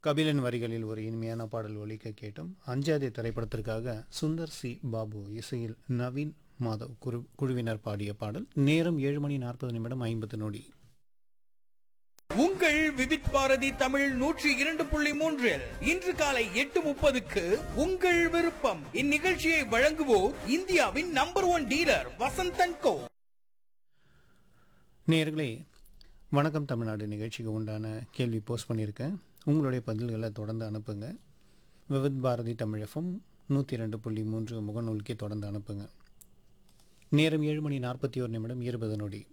கபிலன் வரிகளில் ஒரு இனிமையான பாடல் ஒலிக்க கேட்டோம் அஞ்சாதி திரைப்படத்திற்காக சுந்தர் சி பாபு இசையில் நவீன் மாதவ் குரு குழுவினர் பாடிய பாடல் நேரம் ஏழு மணி நாற்பது நிமிடம் ஐம்பது நொடி உங்கள் விவித் பாரதி தமிழ் நூற்றி இரண்டு புள்ளி மூன்றில் இன்று காலை எட்டு முப்பதுக்கு உங்கள் விருப்பம் இந்நிகழ்ச்சியை வழங்குவோர் இந்தியாவின் number one dealer Vasanthan co நேயர்களே வணக்கம் தமிழ்நாடு நிகழ்ச்சிக்கு உண்டான கேள்வி போஸ்ட் பண்ணியிருக்கேன் உங்களுடைய பதில்களை தொடர்ந்து அனுப்புங்க விவித் பாரதி தமிழ் எஃப்எம் நூற்றி ரெண்டு புள்ளி மூன்று முகநூலுக்கே தொடர்ந்து அனுப்புங்க நேரம் ஏழு மணி நாற்பத்தி ஒரு நிமிடம் இருபது நொடி